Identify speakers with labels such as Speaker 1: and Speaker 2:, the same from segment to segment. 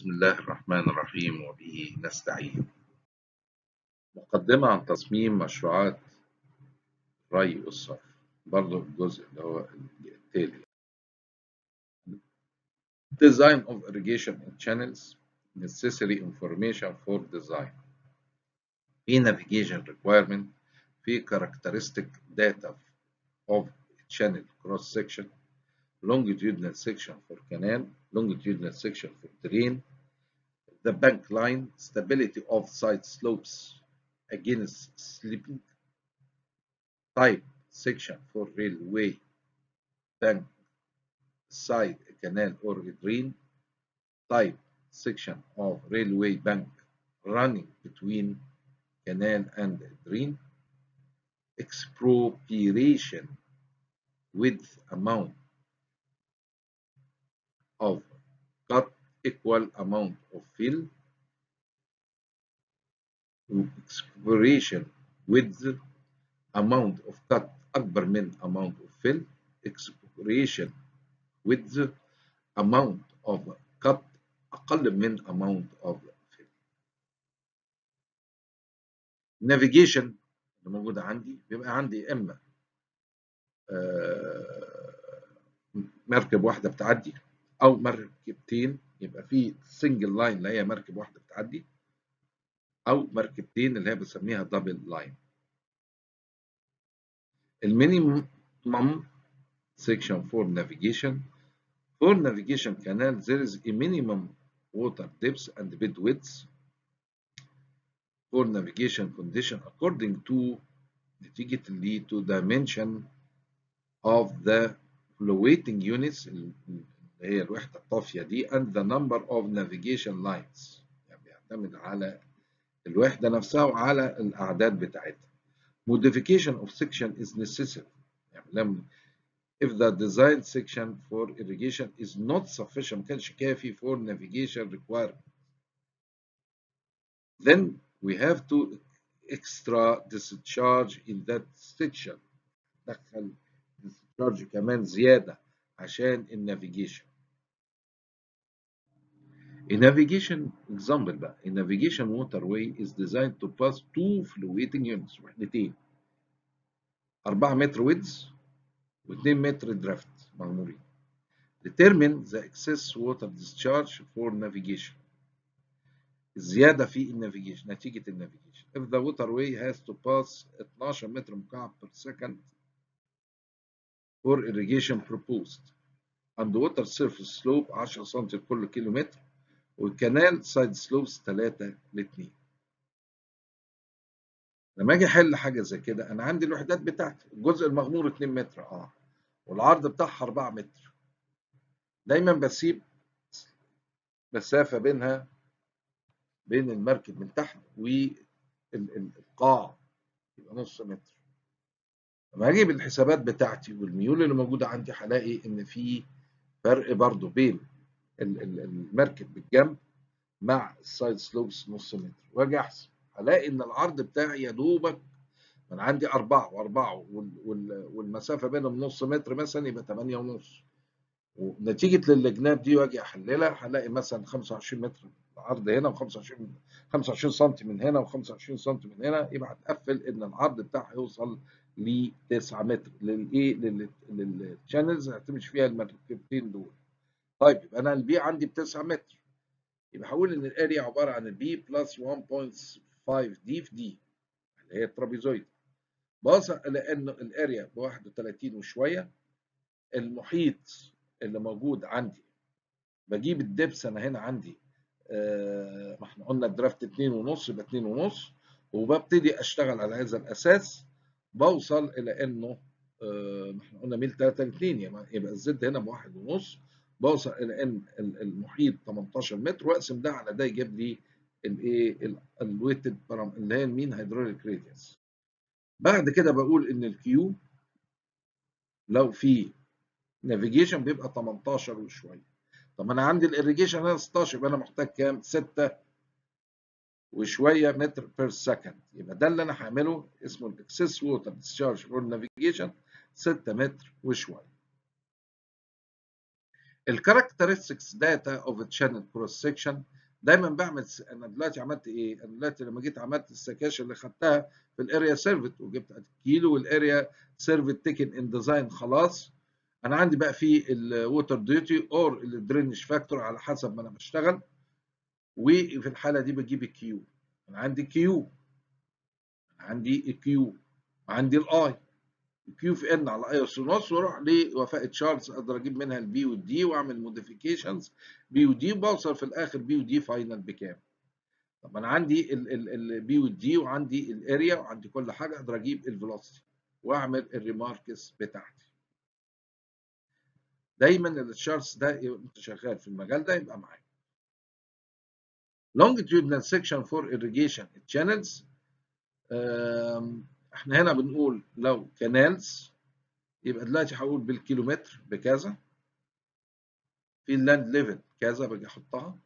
Speaker 1: بسم الله الرحمن الرحيم وبه نستعين مقدمة عن تصميم مشروعات الري والصرف برضو الجزء اللي هو التالي Design of irrigation channels necessary information for design في navigation requirement في characteristic data of channel cross section longitudinal section for canal, longitudinal section for drain, the bank line, stability of side slopes against slipping, type section for railway, bank, side canal or drain, type section of railway bank running between canal and drain, expropriation with amount of cut equal amount of fill expiration with amount of cut أكبر من amount of fill expiration with amount of cut أقل من amount of fill navigation اللي موجودة عندي بيبقى عندي يا إما مركب واحدة بتعدي او مركبتين يبقى في سنجل لاين اللي هي مركب واحده بتعدي او مركبتين اللي هي بنسميها دبل لاين المينيمم section for navigation for navigation canal there is a minimum water depth and bed width for navigation condition according to نتيجة اللي to dimension of the flowing units هي الوحدة الطافية دي and the number of navigation lines يعني بيعتمد على الوحدة نفسها وعلى الأعداد بتاعتها. Modification of section is necessary. يعني لما if the design section for irrigation is not sufficient ما كانش كافي for navigation requirement then we have to extra discharge in that section دخل discharge كمان زيادة عشان النافيجيشن A navigation example بقى A navigation waterway is designed to pass two fluating units وحدتين 4 متر width و2 متر درافت مغمورين Determine the excess water discharge for navigation الزيادة في النافيجيشن نتيجة النافيجيشن If the waterway has to pass 12 متر مكعب per second for irrigation proposed and water surface slope 10 سم لكل كيلو متر والكنال سايد سلوبس 3 ل 2 لما اجي احل حاجه زي كده انا عندي الوحدات بتاعتي الجزء المغمور 2 متر اه والعرض بتاعها 4 متر دايما بسيب مسافه بينها بين المركب من تحت والقاع يبقى نص متر لما اجيب الحسابات بتاعتي والميول اللي موجوده عندي هلاقي ان في فرق برضو بين المركب بالجنب مع السايد سلوبس نص متر واجي احسب هلاقي ان العرض بتاعي يا دوبك من عندي أربعة وأربعة والمسافة بينهم نص متر مثلا يبقى تمانية ونص ونتيجة للجناب دي واجي أحللها هلاقي مثلا 25 متر العرض هنا و25 25 سم من هنا و25 سم من هنا يبقى هتقفل إن العرض بتاعها هيوصل ل 9 متر للإيه للشانلز هتمشي فيها المركبتين دول. طيب يبقى انا البي عندي ب 9 متر يبقى هقول ان الاريا عباره عن البي بلس 1.5 دي في دي اللي هي الترابيزويد بص لان الاريا ب 31 وشويه المحيط اللي موجود عندي بجيب الدبس انا هنا عندي آه ما احنا قلنا الدرافت 2 ونص يبقى 2 ونص وببتدي اشتغل على هذا الاساس بوصل الى انه آه ما احنا قلنا ميل 3 ل 2 يبقى الزد هنا بواحد ونص بوصل الى ان المحيط 18 متر واقسم ده على ده يجيب لي الايه الويتد اللي هي المين هيدروليك راديوس بعد كده بقول ان الكيو لو في نافيجيشن بيبقى 18 وشويه طب انا عندي الاريجيشن هنا 16 يبقى انا محتاج كام 6 وشويه متر بير سكند يبقى ده اللي انا هعمله اسمه الاكسس ووتر ديسشارج فور نافيجيشن 6 متر وشويه الكاركترستكس داتا اوف تشانل كروس سكشن دايما بعمل س... انا دلوقتي عملت ايه؟ انا دلوقتي لما جيت عملت السكاشن اللي خدتها في الاريا سيرفت وجبت كيلو والاريا سيرفت تيكن ان ديزاين خلاص انا عندي بقى في الووتر ديوتي اور الدرينج فاكتور على حسب ما انا بشتغل وفي الحاله دي بجيب الكيو انا عندي كيو عندي الكيو وعندي الاي الكيو في ان على اي اس ونص واروح لوفاء تشارتس اقدر اجيب منها البي والدي واعمل موديفيكيشنز بي ودي وبوصل في الاخر بي ودي فاينل بكام طب انا عندي البي والدي وعندي الاريا وعندي كل حاجه اقدر اجيب الفيلوسيتي واعمل الريماركس بتاعتي دايما التشارتس ده انت شغال في المجال ده يبقى معاك longitudinal section for irrigation channels احنا هنا بنقول لو كانالز يبقى دلوقتي هقول بالكيلومتر بكذا في اللاند ليفل كذا باجي احطها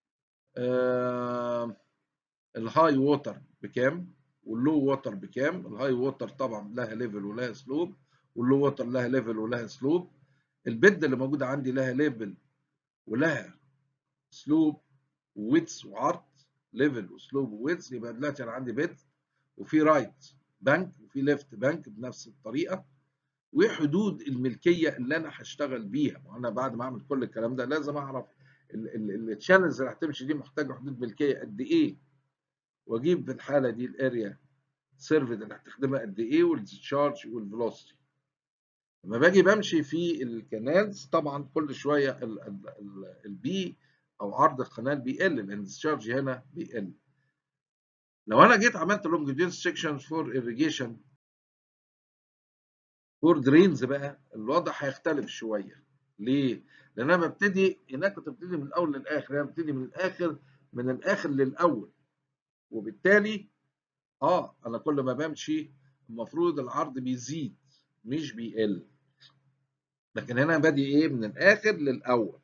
Speaker 1: الهاي ووتر بكام واللو ووتر بكام الهاي ووتر طبعا لها ليفل ولها سلوب واللو ووتر لها ليفل ولها سلوب البيد اللي موجوده عندي لها ليفل ولها سلوب ويدث وعرض ليفل وسلوب وويدث يبقى دلوقتي انا عندي بيد وفي رايت بنك وفي ليفت بنك بنفس الطريقه وحدود الملكيه اللي انا هشتغل بيها وانا بعد ما اعمل كل الكلام ده لازم اعرف التشانلز اللي هتمشي دي محتاجه حدود ملكيه قد ايه واجيب في الحاله دي الاريا سيرفد اللي هتخدمها قد ايه والتشارج والفيلوسيتي لما باجي بمشي في الكنالز طبعا كل شويه البي او عرض القناه بيقل لان التشارج هنا بيقل لو انا جيت عملت لونجيتيود سيكشنز فور irrigation فور درينز بقى الوضع هيختلف شويه ليه؟ لان انا ببتدي هناك كنت ببتدي من الاول للاخر انا ببتدي من الاخر من الاخر للاول وبالتالي اه انا كل ما بمشي المفروض العرض بيزيد مش بيقل لكن هنا بادي ايه من الاخر للاول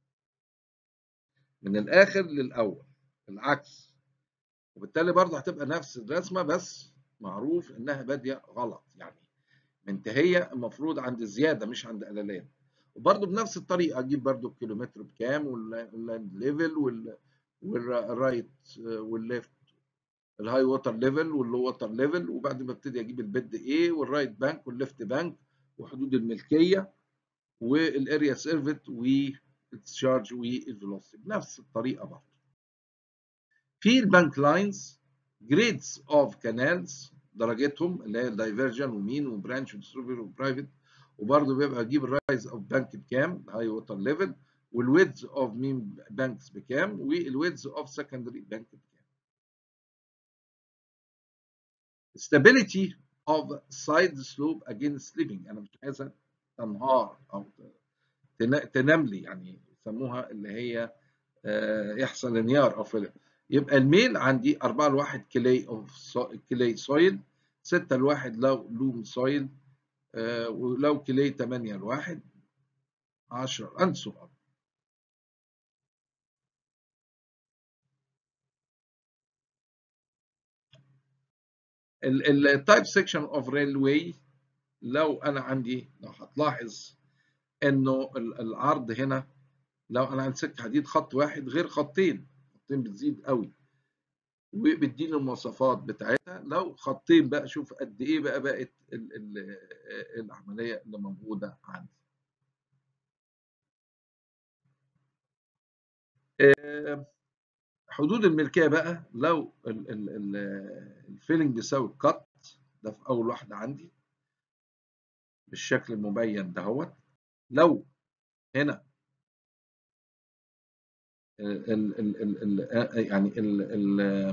Speaker 1: من الاخر للاول العكس وبالتالي برضه هتبقى نفس الرسمه بس معروف انها باديه غلط يعني منتهيه المفروض عند زياده مش عند قلالات وبرضه بنفس الطريقه اجيب برضه الكيلومتر بكام واللاند ليفل والرايت والليفت الهاي ووتر ليفل واللو ووتر ليفل وبعد ما ابتدي اجيب البيد ايه والرايت بانك والليفت بانك وحدود الملكيه والاريا سيرفت والتشارج والفيلوسيتي بنفس الطريقه برضه في البانك لاينز جريدز اوف كانالز درجتهم اللي هي الدايفرجن ومين وبرانش وديستريبيوتور وبرايفت وبرضه بيبقى اجيب الرايز اوف بانك بكام هاي ووتر ليفل والويدز اوف مين بانكس بكام والويدز اوف سكندري بانك بكام stability of side slope against slipping انا مش عايزها تنهار او تنام لي يعني يسموها اللي هي يحصل انهيار او فيلم يبقى الميل عندي 4 لواحد كلي اوف كلي سويل 6 لواحد لو لوم سويل آه ولو كلي 8 لواحد 10 اند سو اون التايب سيكشن اوف ريلوي لو انا عندي لو هتلاحظ انه العرض هنا لو انا عندي سكه حديد خط واحد غير خطين خطين بتزيد قوي وبتديني المواصفات بتاعتها لو خطين بقى شوف قد ايه بقى بقت ال ال العمليه اللي موجوده عندي حدود الملكيه بقى لو الفيلنج بيساوي الكت ده في اول واحده عندي بالشكل المبين دهوت لو هنا ال ال ال يعني ال ال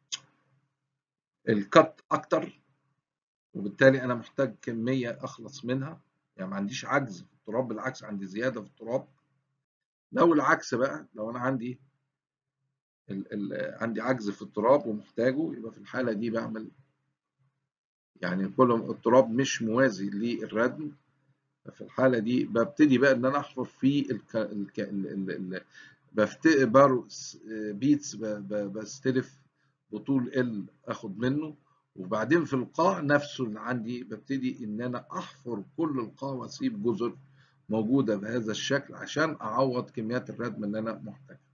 Speaker 1: الكت اكتر وبالتالي انا محتاج كميه اخلص منها يعني ما عنديش عجز في التراب بالعكس عندي زياده في التراب لو العكس بقى لو انا عندي ال ال عندي عجز في التراب ومحتاجه يبقى في الحاله دي بعمل يعني كل التراب مش موازي للردم في الحاله دي ببتدي بقى ان انا احفر في الك... الك... ال... ال... بفتقبر بيتس بستلف بطول ال اخد منه وبعدين في القاع نفسه اللي عندي ببتدي ان انا احفر كل القاع واسيب جزر موجودة بهذا الشكل عشان أعوض كميات الردم اللي أنا محتاجها